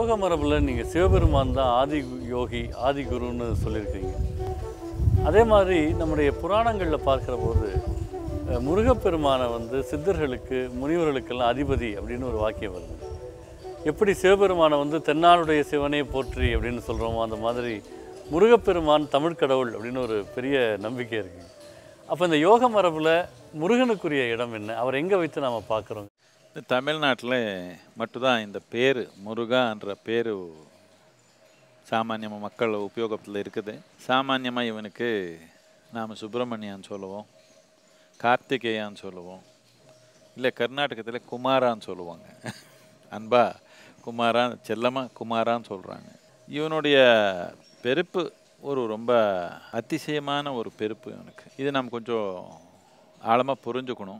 யோக மரபில் நீங்கள் சிவபெருமான் தான் ஆதி யோகி ஆதி குருன்னு சொல்லியிருக்கீங்க அதே மாதிரி நம்முடைய புராணங்களில் பார்க்கிற போது அஹ், முருகப்பெருமானை வந்து சித்தர்களுக்கு முனிவர்களுக்கெல்லாம் அதிபதி அப்படின்னு ஒரு வாக்கியம் வருது எப்படி சிவபெருமானை வந்து தென்னாளுடைய சிவனே போற்றி அப்படின்னு சொல்கிறோமோ அந்த மாதிரி முருகப்பெருமான் தமிழ் கடவுள் அப்படின்னு ஒரு பெரிய நம்பிக்கை இருக்குது அப்போ இந்த யோக மரபில் முருகனுக்குரிய இடம் என்ன அவர் எங்கே வைத்து நாம் பார்க்குறோம் இந்த தமிழ்நாட்டில் மட்டும்தான் இந்த பேர் முருகான்ற பேர் சாமானியமாக மக்கள் உபயோகத்தில் இருக்குது சாமானியமாக இவனுக்கு நாம் சுப்பிரமணியான்னு சொல்லுவோம் கார்த்திகேயான்னு சொல்லுவோம் இல்லை கர்நாடகத்தில் குமாரான்னு சொல்லுவாங்க அன்பா குமாரா செல்லமாக குமாரான்னு சொல்கிறாங்க இவனுடைய பெருப்பு ஒரு ரொம்ப அதிசயமான ஒரு பெருப்பு இவனுக்கு இது நம்ம கொஞ்சம் ஆழமாக புரிஞ்சுக்கணும்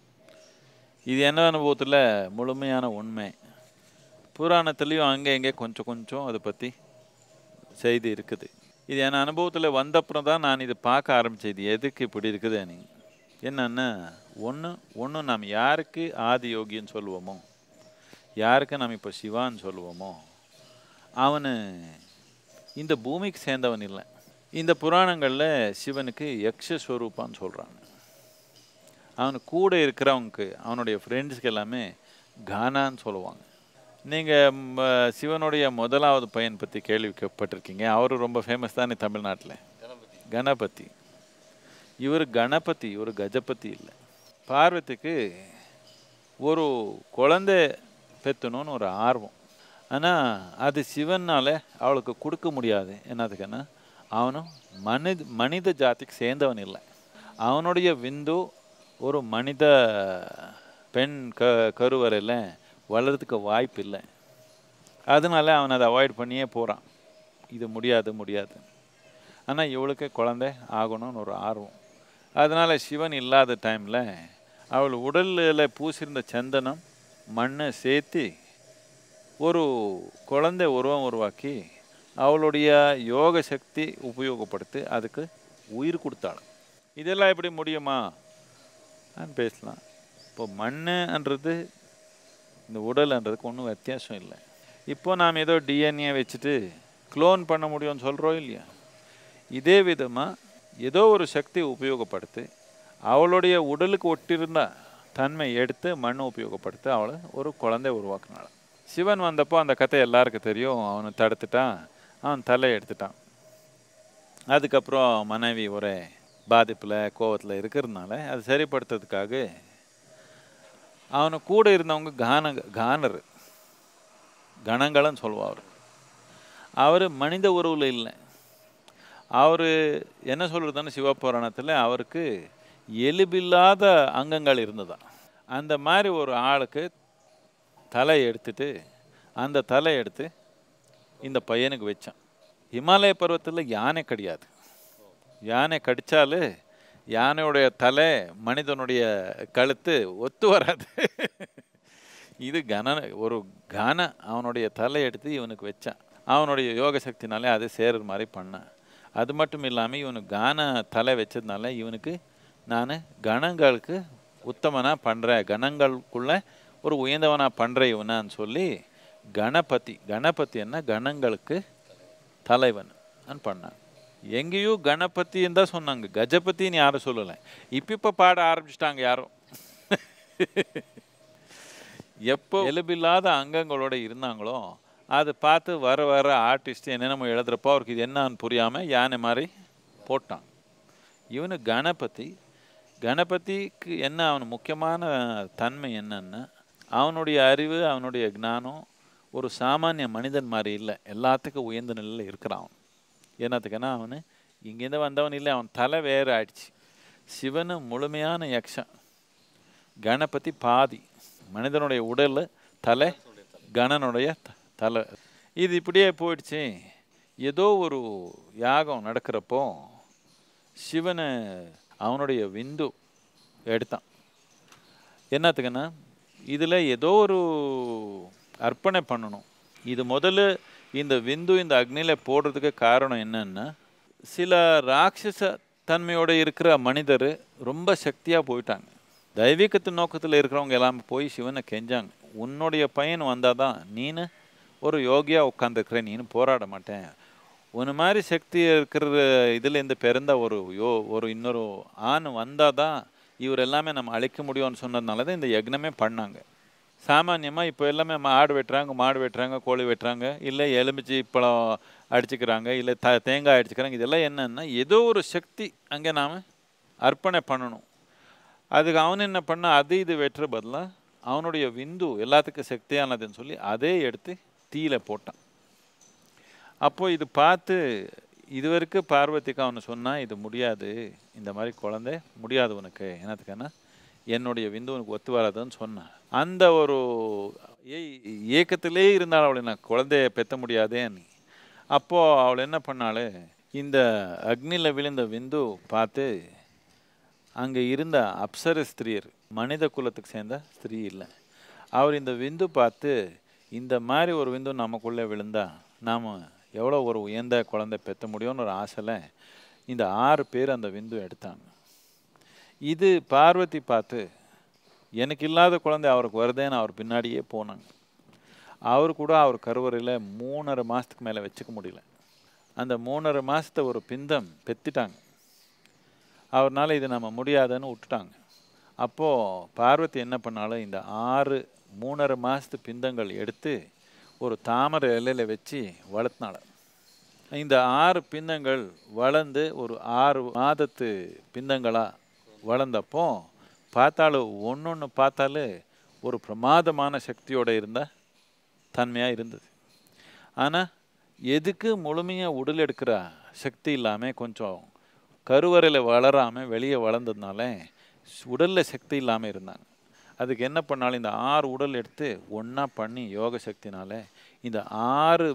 இது என்ன அனுபவத்தில் முழுமையான உண்மை புராணத்துலேயும் அங்கே இங்கே கொஞ்சம் கொஞ்சம் அதை பற்றி செய்தி இருக்குது இது என் அனுபவத்தில் வந்தப்புறம் தான் நான் இது பார்க்க ஆரம்பித்தேன் இது எதுக்கு இப்படி இருக்குது நீ என்னன்னா ஒன்று ஒன்று நாம் யாருக்கு ஆதி யோகின்னு சொல்லுவோமோ யாருக்கு நாம் இப்போ சிவான்னு சொல்லுவோமோ அவனு இந்த பூமிக்கு சேர்ந்தவன் இல்லை இந்த புராணங்களில் சிவனுக்கு யக்ஷஸ்வரூபான்னு சொல்கிறாங்க அவனு கூட இருக்கிறவனுக்கு அவனுடைய ஃப்ரெண்ட்ஸ்க்கு எல்லாமே கானான்னு சொல்லுவாங்க நீங்கள் சிவனுடைய முதலாவது பையன் பற்றி கேள்விப்பட்டிருக்கீங்க அவரு ரொம்ப ஃபேமஸ் தானே தமிழ்நாட்டில் கணபதி இவர் கணபதி ஒரு கஜபதி இல்லை பார்வதிக்கு ஒரு குழந்தை பெற்றணும்னு ஒரு ஆர்வம் ஆனால் அது சிவனால் அவளுக்கு கொடுக்க முடியாது என்னதுக்குன்னா அவனும் மனித மனித ஜாதிக்கு சேர்ந்தவன் இல்லை அவனுடைய விந்து ஒரு மனித பெண் க கருவறையில் வளர்றதுக்கு வாய்ப்பு இல்லை அதனால அவன் அதை அவாய்ட் பண்ணியே போகிறான் இது முடியாது முடியாது ஆனால் இவளுக்கு குழந்தை ஆகணும்னு ஒரு ஆர்வம் அதனால் சிவன் இல்லாத டைமில் அவள் உடலில் பூசியிருந்த சந்தனம் மண்ணை சேர்த்து ஒரு குழந்தை உருவம் உருவாக்கி அவளுடைய யோக சக்தி உபயோகப்படுத்தி அதுக்கு உயிர் கொடுத்தாள் இதெல்லாம் எப்படி முடியுமா நான் பேசலாம் இப்போ மண்ணுன்றது இந்த உடல்ன்றதுக்கு ஒன்றும் வித்தியாசம் இல்லை இப்போ நாம் ஏதோ டிஎன்ஏ வச்சுட்டு க்ளோன் பண்ண முடியும்னு சொல்கிறோம் இல்லையா இதே விதமாக ஏதோ ஒரு சக்தி உபயோகப்படுத்தி அவளுடைய உடலுக்கு ஒட்டிருந்த தன்மை எடுத்து மண்ணை உபயோகப்படுத்தி அவளை ஒரு குழந்தை உருவாக்குனாள் சிவன் வந்தப்போ அந்த கதை எல்லாருக்கும் தெரியும் அவனை தடுத்துட்டான் அவன் தலை எடுத்துட்டான் அதுக்கப்புறம் மனைவி ஒரே பாதிப்பில் கோவத்தில் இருக்கிறதுனால அது சரிப்படுத்துறதுக்காக அவனை கூட இருந்தவங்க கான கானர் கணங்கள்னு சொல்லுவா அவர் அவர் மனித உறவில் இல்லை அவர் என்ன சொல்கிறதுன்னு சிவபுராணத்தில் அவருக்கு எலுபில்லாத அங்கங்கள் இருந்ததா அந்த மாதிரி ஒரு ஆளுக்கு தலை எடுத்துட்டு அந்த தலை எடுத்து இந்த பையனுக்கு வச்சான் இமாலய பருவத்தில் யானை கிடையாது யானை கடித்தால் யானையுடைய தலை மனிதனுடைய கழுத்து ஒத்து வராது இது கன ஒரு கன அவனுடைய தலை எடுத்து இவனுக்கு வச்சான் அவனுடைய யோக சக்தினாலே அது சேருற மாதிரி பண்ணான் அது மட்டும் இல்லாமல் இவனுக்கு கான தலை வச்சதுனால இவனுக்கு நான் கணங்களுக்கு உத்தமனாக பண்ணுறேன் கணங்களுக்குள்ள ஒரு உயர்ந்தவனாக பண்ணுறேன் இவனான்னு சொல்லி கணபதி கணபதி என்ன கணங்களுக்கு தலைவன் பண்ணான் எங்கேயோ கணபதின்னு தான் சொன்னாங்க கஜபதின்னு யாரும் சொல்லலை இப்போ இப்போ பாட ஆரம்பிச்சிட்டாங்க யாரும் எப்போ எலும்பில்லாத அங்கங்களோட இருந்தாங்களோ அதை பார்த்து வர வர ஆர்டிஸ்ட் என்னென்னமோ எழுதுறப்போ அவருக்கு இது என்னன்னு புரியாமல் யானை மாதிரி போட்டான் இவனு கணபதி கணபதிக்கு என்ன அவன் முக்கியமான தன்மை என்னன்னா அவனுடைய அறிவு அவனுடைய ஞானம் ஒரு சாமானிய மனிதன் மாதிரி இல்லை எல்லாத்துக்கும் உயர்ந்த நிலையில் இருக்கிறான் அவன் என்னத்துக்குன்னா அவனு இங்கேருந்து வந்தவன் இல்லை அவன் தலை வேறு ஆயிடுச்சு சிவனு முழுமையான யக்ஷன் கணபதி பாதி மனிதனுடைய உடல் தலை கணனுடைய த- தலை இது இப்படியே போயிடுச்சு ஏதோ ஒரு யாகம் நடக்கிறப்போ சிவனை அவனுடைய விந்து எடுத்தான் என்னத்துக்குன்னா இதில் ஏதோ ஒரு அர்ப்பணை பண்ணணும் இது முதல்ல இந்த விந்து இந்த அக்னியில் போடுறதுக்கு காரணம் என்னன்னா சில ராட்சச தன்மையோட இருக்கிற மனிதர் ரொம்ப சக்தியாக போயிட்டாங்க தெய்வீகத்து நோக்கத்தில் இருக்கிறவங்க எல்லாம் போய் சிவனை கெஞ்சாங்க உன்னுடைய பையன் வந்தால் தான் நீனு ஒரு யோகியாக உட்காந்துருக்கிறேன் நீனு போராட மாட்டேன் உன்ன மாதிரி சக்தி இருக்கிற இதுலேருந்து பிறந்த ஒரு யோ ஒரு இன்னொரு ஆண் வந்தால் தான் இவர் எல்லாமே நம்ம அழிக்க முடியும்னு சொன்னதுனால தான் இந்த யக்னமே பண்ணாங்க சாமானியமாக இப்போ எல்லாமே மாடு வெட்டுறாங்க மாடு வெட்டுறாங்க கோழி வெட்டுறாங்க இல்லை எலுமிச்சி பழம் அடிச்சுக்கிறாங்க இல்லை த தேங்காய் அடிச்சுக்கிறாங்க இதெல்லாம் என்னன்னா ஏதோ ஒரு சக்தி அங்கே நாம் அர்ப்பணை பண்ணணும் அதுக்கு அவன் என்ன பண்ணா அது இது வெட்டுற பதிலாக அவனுடைய விந்து எல்லாத்துக்கும் சக்தியானதுன்னு சொல்லி அதே எடுத்து தீயில போட்டான் அப்போ இது பார்த்து இது வரைக்கும் பார்வதிக்கு அவனு சொன்னா இது முடியாது இந்த மாதிரி குழந்தை முடியாது உனக்கு என்னத்துக்குன்னா என்னுடைய விந்து உனக்கு ஒத்து வராதுன்னு சொன்னான் அந்த ஒரு ஏ- ஏக்கத்திலே இருந்தால் அவளை நான் குழந்தைய பெத்த முடியாதேன்னு அப்போ அவள் என்ன பண்ணாள் இந்த அக்னியில் விழுந்த விந்து பார்த்து அங்கே இருந்த அப்சர ஸ்திரீர் மனித குலத்துக்கு சேர்ந்த ஸ்திரீ இல்லை அவர் இந்த விந்து பார்த்து இந்த மாதிரி ஒரு விந்து நமக்குள்ளே விழுந்தா நாம் எவ்வளோ ஒரு உயர்ந்த குழந்தை பெற்ற முடியும்னு ஒரு ஆசையில் இந்த ஆறு பேர் அந்த விந்து எடுத்தாங்க இது பார்வதி பார்த்து எனக்கு இல்லாத குழந்தை அவருக்கு வருதேன்னு அவர் பின்னாடியே போனாங்க அவர் கூட அவர் கருவறையில் மூணரை மாதத்துக்கு மேலே வச்சுக்க முடியல அந்த மூணரை மாதத்தை ஒரு பிந்தம் பெத்திட்டாங்க அவர்னால இது நம்ம முடியாதுன்னு விட்டுட்டாங்க அப்போது பார்வதி என்ன பண்ணாலும் இந்த ஆறு மூணரை மாதத்து பிந்தங்கள் எடுத்து ஒரு தாமரை இலையில வச்சு வளர்த்தினாள் இந்த ஆறு பிந்தங்கள் வளர்ந்து ஒரு ஆறு மாதத்து பிந்தங்களாக வளர்ந்தப்போ பார்த்தாலும் ஒன்று ஒன்று பார்த்தாலே ஒரு பிரமாதமான சக்தியோடு இருந்த தன்மையாக இருந்தது ஆனால் எதுக்கு முழுமையாக உடல் எடுக்கிற சக்தி இல்லாமல் கொஞ்சம் கருவறையில் வளராமல் வெளியே வளர்ந்ததுனால உடலில் சக்தி இல்லாமல் இருந்தாங்க அதுக்கு என்ன பண்ணாலும் இந்த ஆறு உடல் எடுத்து ஒன்றா பண்ணி யோக சக்தினால இந்த ஆறு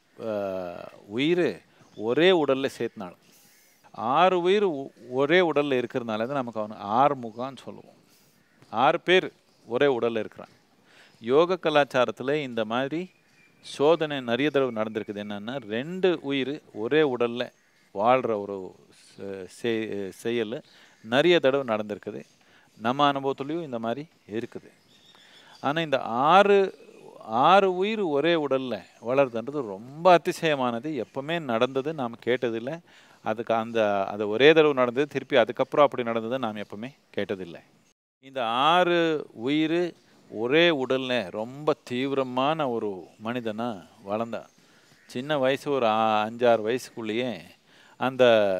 உயிர் ஒரே உடலில் சேர்த்தினாலும் ஆறு உயிர் ஒ- ஒரே உடலில் இருக்கிறதுனால தான் நமக்கு அவனு ஆறு முகான்னு சொல்லுவோம் ஆறு பேர் ஒரே உடலில் இருக்கிறான் யோக கலாச்சாரத்தில் இந்த மாதிரி சோதனை நிறைய தடவை நடந்திருக்குது என்னன்னா ரெண்டு உயிர் ஒரே உடலில் வாழ்கிற ஒரு செ- செய்- செயல் நிறைய தடவை நடந்திருக்குது நம்ம அனுபவத்துலேயும் இந்த மாதிரி இருக்குது ஆனால் இந்த ஆறு ஆறு உயிர் ஒரே உடலில் வளருதுன்றது ரொம்ப அதிசயமானது எப்பவுமே நடந்தது நாம் கேட்டதில்லை அதுக்கு அந்த அது ஒரே தடவை நடந்தது திருப்பி அதுக்கப்புறம் அப்படி நடந்தது நாம் எப்பவுமே கேட்டதில்லை இந்த ஆறு உயிர் ஒரே உடல்ல ரொம்ப தீவிரமான ஒரு மனிதனா வளர்ந்தான் சின்ன வயசு ஒரு ஆ- அஞ்சாறு வயசுக்குள்ளேயே அந்த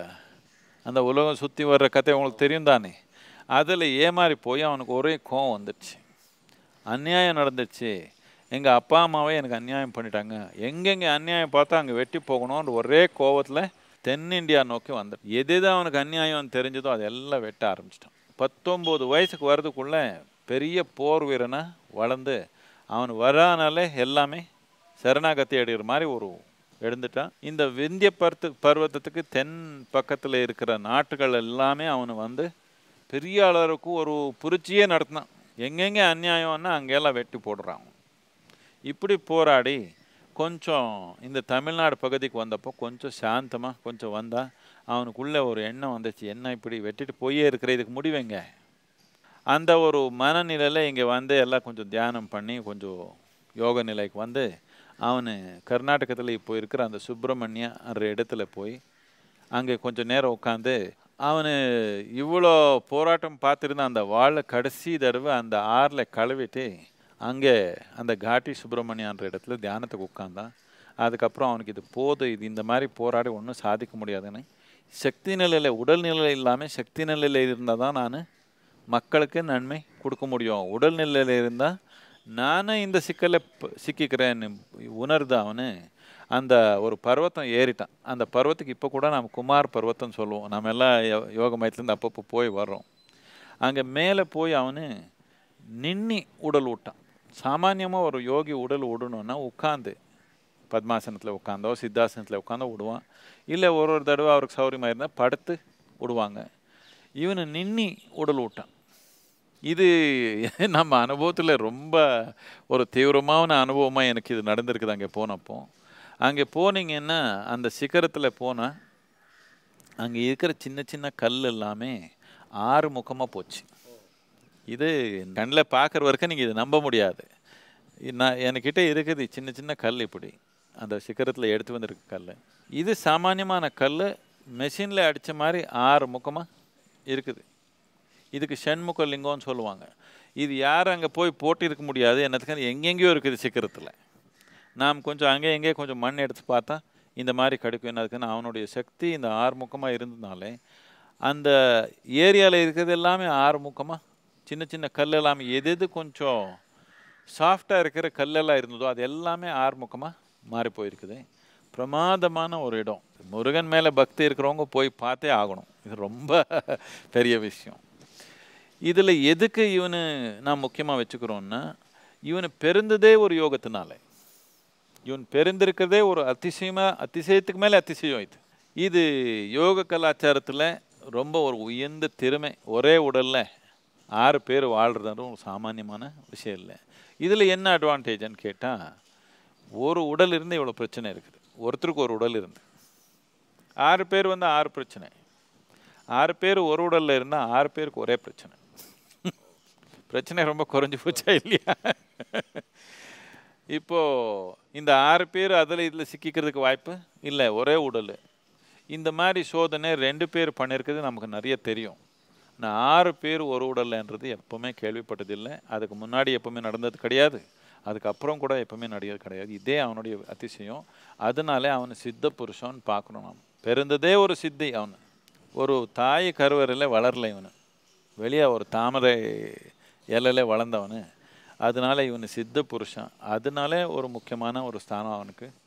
அந்த உலகம் சுற்றி வர்ற கதை உங்களுக்கு தெரியும் தானே அதில் ஏமாறி போய் அவனுக்கு ஒரே கோவம் வந்துடுச்சு அநியாயம் நடந்துச்சு எங்கள் அப்பா அம்மாவே எனக்கு அநியாயம் பண்ணிட்டாங்க எங்கெங்கே அநியாயம் பார்த்தா அங்கே வெட்டி போகணும்னு ஒரே கோவத்தில் தென்னிந்தியா நோக்கி வந்துட்டு எது எது அவனுக்கு அநியாயம் தெரிஞ்சதோ அதெல்லாம் வெட்ட ஆரம்பிச்சிட்டான் பத்தொம்போது வயசுக்கு வர்றதுக்குள்ள பெரிய போர் வீரனா வளர்ந்து அவன் வரானாலே எல்லாமே சரணாகதி அடைகிற மாதிரி ஒரு எழுந்துட்டான் இந்த விந்திய பருத்து பர்வத்தத்துக்கு தென் பக்கத்தில் இருக்கிற நாட்டுகள் எல்லாமே அவனு வந்து பெரிய அளவுக்கு ஒரு புரட்சியே நடத்தினான் எங்கெங்கே அநியாயம்னா அங்கெல்லாம் வெட்டி போடுறான் இப்படி போராடி கொஞ்சம் இந்த தமிழ்நாடு பகுதிக்கு வந்தப்போ கொஞ்சம் சாந்தமாக கொஞ்சம் வந்தா அவனுக்குள்ள ஒரு எண்ணம் வந்துச்சு என்ன இப்படி வெட்டிட்டு போயே இருக்கிற இதுக்கு முடிவுங்க அந்த ஒரு மனநிலையில் இங்கே வந்து எல்லாம் கொஞ்சம் தியானம் பண்ணி கொஞ்சம் யோக நிலைக்கு வந்து அவனு கர்நாடகத்தில் இப்போ இருக்கிற அந்த சுப்பிரமணியன்ற இடத்துல போய் அங்கே கொஞ்சம் நேரம் உட்காந்து அவனு இவ்வளோ போராட்டம் பார்த்துருந்த அந்த வாழை கடைசி தடவை அந்த ஆறில் கழுவிட்டு அங்கே அந்த காட்டி சுப்பிரமணியன்ற இடத்துல தியானத்துக்கு உட்காந்தான் அதுக்கப்புறம் அவனுக்கு இது போதும் இது இந்த மாதிரி போராடி ஒன்றும் சாதிக்க முடியாதுன்னு சக்தி நிலையில் உடல் நிலை இல்லாமல் சக்தி நிலையில் இருந்தால் தான் நான் மக்களுக்கு நன்மை கொடுக்க முடியும் உடல் நிலையில் இருந்தால் நானே இந்த சிக்கலை ப- சிக்கிக்கிறேன்னு உணர்ந்து அவனு அந்த ஒரு பர்வத்தம் ஏறிட்டான் அந்த பர்வத்துக்கு இப்போ கூட நம்ம குமார் பர்வத்தம் சொல்லுவோம் நம்ம எல்லாம் யோ- யோக மையத்துலேருந்து அப்பப்போ போய் வர்றோம் அங்கே மேலே போய் அவனு நின்னி உடல் விட்டான் சாமானியமாக ஒரு யோகி உடல் விடணும்னா உட்காந்து பத்மாசனத்தில் உட்காந்தோ சித்தாசனத்தில் உட்காந்தோ விடுவான் இல்லை ஒரு ஒரு தடவை அவருக்கு சௌரியமாக இருந்தால் படுத்து விடுவாங்க இவனு நின்னி உடல் விட்டான் இது நம்ம அனுபவத்தில் ரொம்ப ஒரு தீவிரமான அனுபவமாக எனக்கு இது நடந்திருக்குது அங்கே போனப்போ அங்கே போனீங்கன்னா அந்த சிகரத்தில் போனால் அங்கே இருக்கிற சின்ன சின்ன கல் எல்லாமே ஆறு முகமாக போச்சு இது கண்ணில் பார்க்குற வரைக்கும் நீங்கள் இது நம்ப முடியாது நான் என்கிட்ட இருக்குது சின்ன சின்ன கல் இப்படி அந்த சிகரத்தில் எடுத்து வந்திருக்க கல் இது சாமானியமான கல் மெஷினில் அடித்த மாதிரி ஆறு முக்கமாக இருக்குது இதுக்கு ஷண்முக லிங்கம்னு சொல்லுவாங்க இது யாரும் அங்கே போய் போட்டிருக்க முடியாது என்னத்துக்கு எங்கெங்கேயோ இருக்குது சிக்கரத்தில் நாம் கொஞ்சம் அங்கே எங்கே கொஞ்சம் மண் எடுத்து பார்த்தா இந்த மாதிரி கிடைக்கும் என்னதுக்குன்னு அவனுடைய சக்தி இந்த ஆறுமுகமாக இருந்ததுனாலே அந்த ஏரியாவில் இருக்கிறது எல்லாமே ஆறுமுகமாக சின்ன சின்ன கல் எல்லாமே எது எது கொஞ்சம் சாஃப்டாக இருக்கிற கல்லெல்லாம் இருந்ததோ அது எல்லாமே ஆறுமுகமாக மாறி போயிருக்குது பிரமாதமான ஒரு இடம் முருகன் மேலே பக்தி இருக்கிறவங்க போய் பார்த்தே ஆகணும் இது ரொம்ப பெரிய விஷயம் இதில் எதுக்கு இவனு நான் முக்கியமாக வச்சுக்கிறோன்னா இவனு பிறந்ததே ஒரு யோகத்தினால இவன் பிறந்திருக்கிறதே ஒரு அதிசயமாக அதிசயத்துக்கு மேலே அதிசயம் இது இது யோக கலாச்சாரத்தில் ரொம்ப ஒரு உயர்ந்த திறமை ஒரே உடலில் ஆறு பேர் வாழ்கிறதும் ஒரு சாமானியமான விஷயம் இல்லை இதில் என்ன அட்வான்டேஜ்னு கேட்டால் ஒரு உடல் இருந்து இவ்வளோ பிரச்சனை இருக்குது ஒருத்தருக்கு ஒரு உடல் இருந்து ஆறு பேர் வந்து ஆறு பிரச்சனை ஆறு பேர் ஒரு உடலில் இருந்தால் ஆறு பேருக்கு ஒரே பிரச்சனை பிரச்சனை ரொம்ப குறைஞ்சி போச்சா இல்லையா இப்போ இந்த ஆறு பேர் அதில் இதில் சிக்கிக்கிறதுக்கு வாய்ப்பு இல்லை ஒரே உடல் இந்த மாதிரி சோதனை ரெண்டு பேர் பண்ணியிருக்கிறது நமக்கு நிறைய தெரியும் நான் ஆறு பேர் ஒரு உடல்ன்றது எப்பவுமே கேள்விப்பட்டதில்லை அதுக்கு முன்னாடி எப்பவுமே நடந்தது கிடையாது அதுக்கப்புறம் கூட எப்பவுமே நடந்தது கிடையாது இதே அவனுடைய அதிசயம் அதனாலே அவனை சித்த புருஷன் பார்க்கணும் நாம் பிறந்ததே ஒரு சித்தி அவனு ஒரு தாய் கருவறையில் வளரல இவனு வெளியே ஒரு தாமரை இலையில வளர்ந்தவனு அதனால இவனு சித்த புருஷன் அதனாலே ஒரு முக்கியமான ஒரு ஸ்தானம் அவனுக்கு